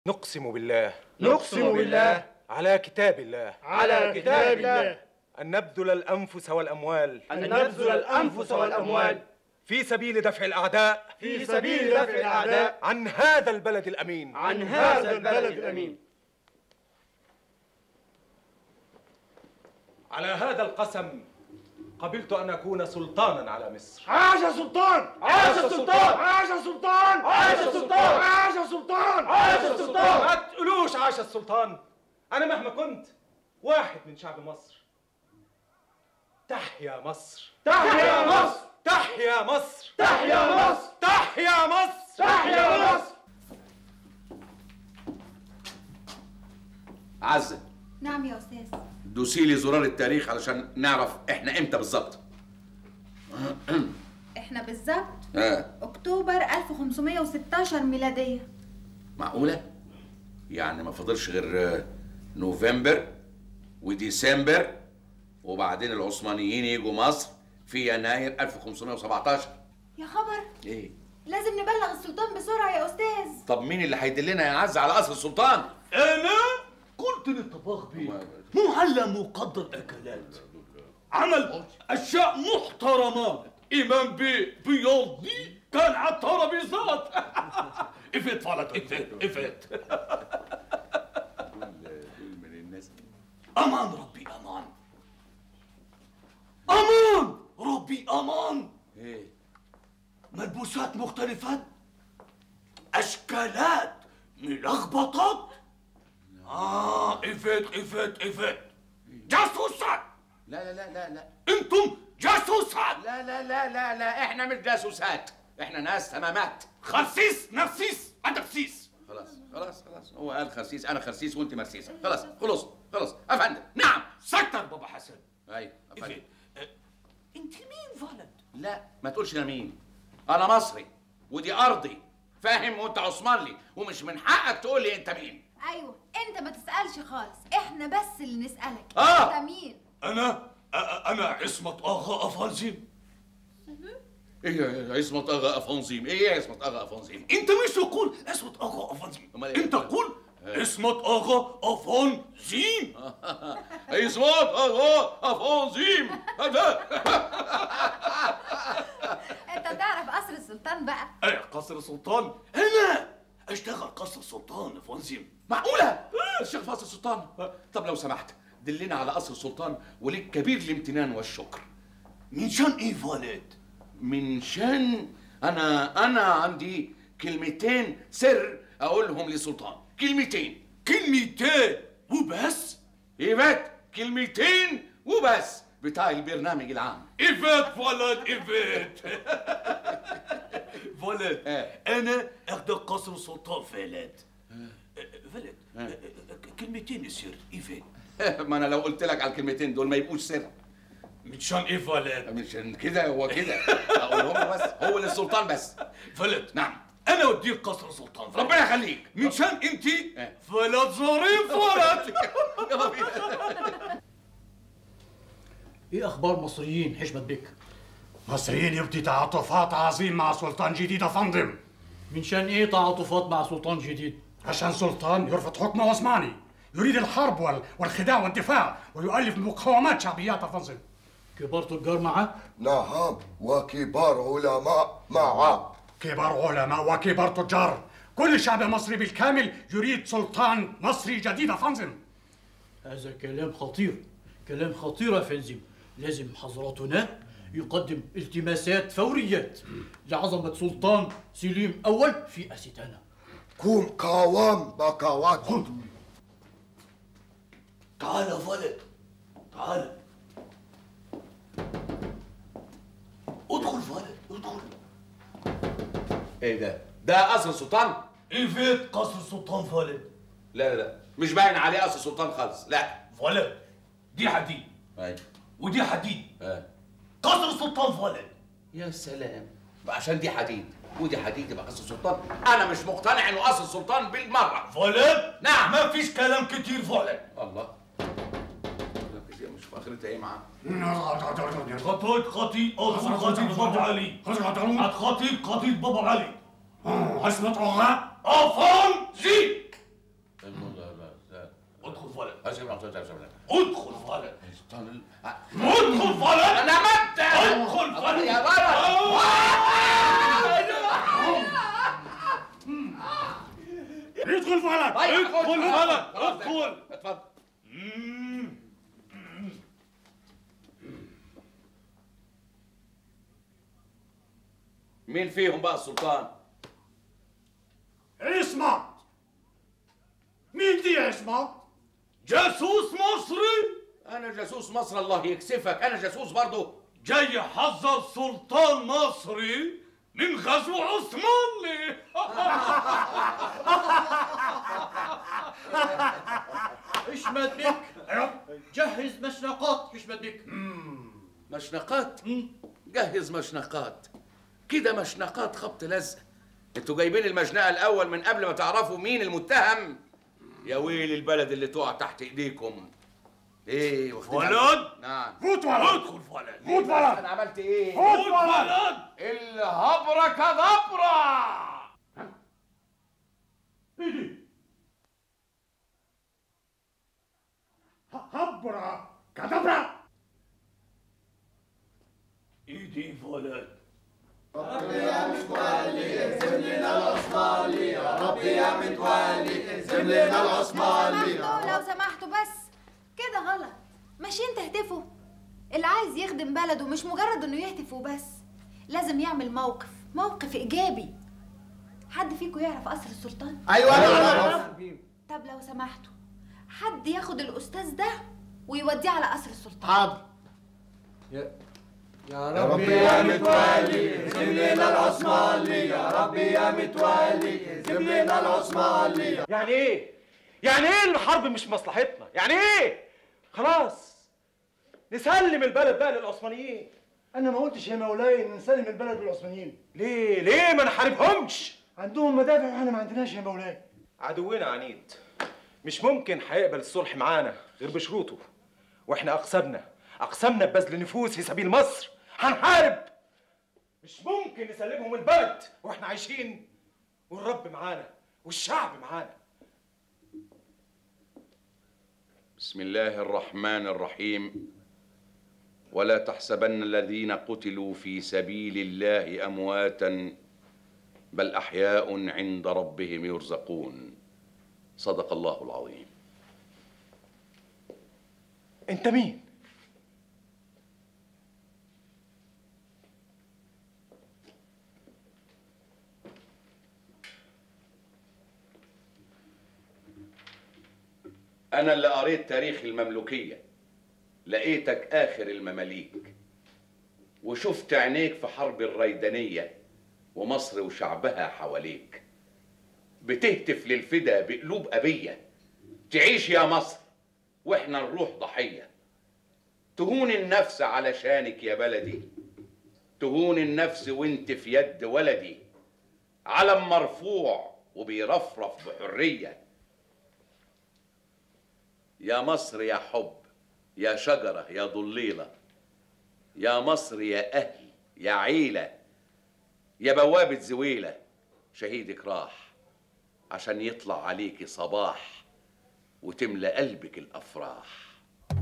نقسم بالله نقسم بالله على كتاب الله على كتاب الله أن نبذل الأنفس والأموال أن نبذل الأنفس والأموال في سبيل دفع الأعداء في سبيل دفع الأعداء عن هذا البلد الأمين عن هذا البلد الأمين على هذا القسم قبلت أن أكون سلطانا على مصر عاش السلطان عاش السلطان عاش السلطان عاش السلطان عاش السلطان عاش السلطان ما تقولوش عاش السلطان أنا مهما كنت واحد من شعب مصر تحيا مصر تحيا مصر تحيا مصر تحيا مصر تحيا مصر تحيا مصر عزة نعم يا أستاذ دوسي لي زرار التاريخ علشان نعرف احنا امتى بالظبط إحنا بالظبط اه أكتوبر 1516 ميلادية معقولة؟ يعني ما فاضلش غير آه، نوفمبر وديسمبر وبعدين العثمانيين يجوا مصر في يناير 1517 يا خبر ايه؟ لازم نبلغ السلطان بسرعة يا أستاذ طب مين اللي هيدلنا يا عزة على قصر السلطان؟ أنا قلت للطباخ بيه معلم مقدر أكلات عمل أشياء محترمة إمام بيه بياضي كان على الترابيزات إفت فلت إفت إفت من الناس أمان ربي أمان أمان ربي أمان ايه؟ ملبوسات مختلفات أشكالات ملخبطات آه إفت إفت إفت جاسوسات لا لا لا لا لا انتم جاسوسات لا لا لا لا لا احنا مش جاسوسات احنا ناس تمامات خسيس نرسيس انت خسيس خلاص خلاص خلاص هو قال خسيس انا خسيس وانت مرسيسه خلاص خلاص خلاص افندم نعم سكتر بابا حسن ايوه افندم إفت. اه، انت مين ولد لا ما تقولش انا مين انا مصري ودي ارضي فاهم وانت عثمانلي ومش من حقك تقول لي انت مين أيوة أنت ما تسألش خالص إحنا بس اللي نسألك آه. أنت مين؟ انا اه، انا عصمة اغا افانزيم ايه يا عصمة اغا افانزيم ايه يا عصمة اغا افانزيم انت مش تقول عصمة اغا افانزيم أمال إيه؟ انت قول عصمة اغا افانزيم عصمة اغا افانزيم هذا أنت تعرف قصر السلطان بقى ايه قصر السلطان انا اشتغل قصر السلطان افانزيم معقولة الشيخ فاصل السلطان طب لو سمحت دلنا على قصر السلطان وليك كبير الامتنان والشكر من شان ايه ولد من شان انا انا عندي كلمتين سر اقولهم للسلطان كلمتين كلمتين وبس ايفات كلمتين وبس بتاع البرنامج العام إيفيت ولد إيفيت ولد إيه. أنا أخد قصر السلطان فلد ولد كلمتين يصير إيفيت ما انا لو قلت لك على الكلمتين دول ما يبقوش سر من شان إيه ولد مش كده هو كده اقولهم له بس هو للسلطان بس ولد نعم أنا أوديك قصر السلطان فلد. ربنا يخليك من شان أنت إيه. فلد ظريف ولد ايه اخبار مصريين حشمت بك مصريين يبدي تعاطفات عظيم مع سلطان جديد أفندم من شان ايه تعاطفات مع سلطان جديد عشان سلطان يرفض حكم عثماني يريد الحرب وال- والخداع والدفاع ويؤلف مقاومات شعبيات أفندم كبار تجار معاه نعم وكبار علماء معه كبار علماء وكبار تجار كل الشعب المصري بالكامل يريد سلطان مصري جديد أفندم هذا كلام خطير كلام خطير يا فندم لازم حضراتنا يقدم التماسات فوريات لعظمة سلطان سليم أول في أستانا كوم قوام بكوات تعال يا ولد تعال ادخل ولد ادخل ايه ده ده قصر السلطان إيفيت قصر السلطان ولد لا لا لا مش باين عليه قصر السلطان خالص لا ولد دي حديد ايوه ودي حديد آه. قصر السلطان ولد يا سلام عشان دي حديد ودي حديد يبقى قصر السلطان انا مش مقتنع انه قصر السلطان بالمره ولد نعم. ما فيش كلام كتير ولد الله مش في اخرتها ايه معاه خطيت خطيت أظن خطيت بابا علي خطيت خطيت بابا علي عصمة أغا أفانزي ادخل فلت سلطان ادخل فلت انا مت ادخل فلت يا ولد ادخل فلت ادخل فلت ادخل اتفضل مين فيهم بقى السلطان؟ عصمت مين دي عصمت؟ جاسوس مصري انا جاسوس مصر الله يكسفك انا جاسوس برضه جاي يحذر سلطان مصري من غزو عثماني حشمت بك جهز مشنقات حشمت بك مشنقات جهز مشنقات كده مشنقات خبط لزق انتوا جايبين المشنقه الاول من قبل ما تعرفوا مين المتهم يا ويل البلد اللي تقع تحت ايديكم ايه واخدين ولد؟ بالكم؟ نعم فوت ولد ادخل فلت فوت ولد انا عملت ايه فوت ادخل ولد فلت الهبره كدبره ايدي هبرة كدبرة ايدي فلت لو سمحتوا لو سمحتوا بس كده غلط ماشيين تهتفوا اللي عايز يخدم بلده مش مجرد انه يهتف وبس لازم يعمل موقف موقف ايجابي حد فيكم يعرف قصر السلطان ايوه انا اعرف طب لو سمحتوا حد ياخد الاستاذ ده ويوديه على قصر السلطان حاضر يا ربي يا متولي زم لنا العثماني يا ربي يا متولي زم لنا العثماني يعني ايه يعني ايه الحرب مش مصلحتنا يعني ايه خلاص نسلم البلد بقى للعثمانيين انا ما قلتش يا مولاي ان نسلم البلد للعثمانيين ليه ليه ما نحاربهمش عندهم مدافع واحنا ما عندناش يا مولاي عدونا عنيد مش ممكن هيقبل الصلح معانا غير بشروطه واحنا اقسمنا اقسمنا ببذل نفوس في سبيل مصر هنحارب مش ممكن نسلمهم البلد واحنا عايشين والرب معانا والشعب معانا بسم الله الرحمن الرحيم ولا تحسبن الذين قتلوا في سبيل الله امواتا بل احياء عند ربهم يرزقون صدق الله العظيم انت مين انا اللي قريت تاريخ المملوكيه لقيتك اخر المماليك وشفت عينيك في حرب الريدانيه ومصر وشعبها حواليك بتهتف للفدا بقلوب ابيه تعيش يا مصر واحنا نروح ضحيه تهون النفس علشانك يا بلدي تهون النفس وانت في يد ولدي علم مرفوع وبيرفرف بحريه يا مصر يا حب يا شجرة يا ضليلة يا مصر يا أهل يا عيلة يا بوابة زويلة شهيدك راح عشان يطلع عليكي صباح وتملى قلبك الأفراح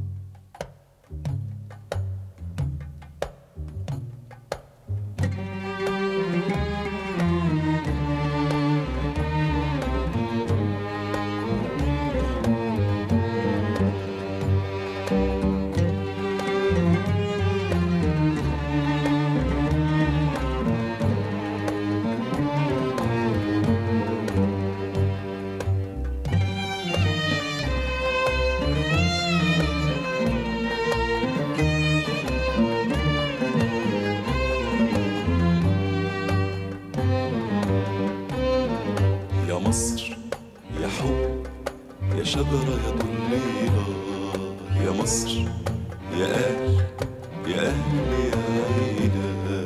يا مصر يا حب يا شجرة يا ضليلة يا مصر يا أهل يا أهل يا عيلة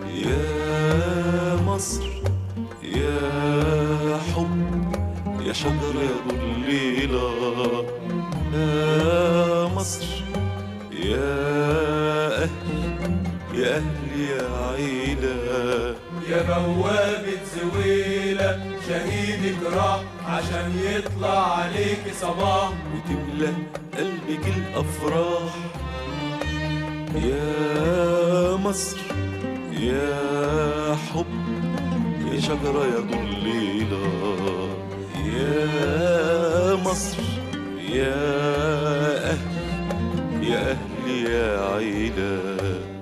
يا مصر يا حب يا شجرة يا ضليلة يا مصر يا أهل يا أهل يا عيلة يا بوابة زويلة شهيدك راح عشان يطلع عليك صباح وتملى قلبك الأفراح يا مصر يا حب يا شجرة يا ضليلة يا مصر يا أهل يا أهل يا عيلة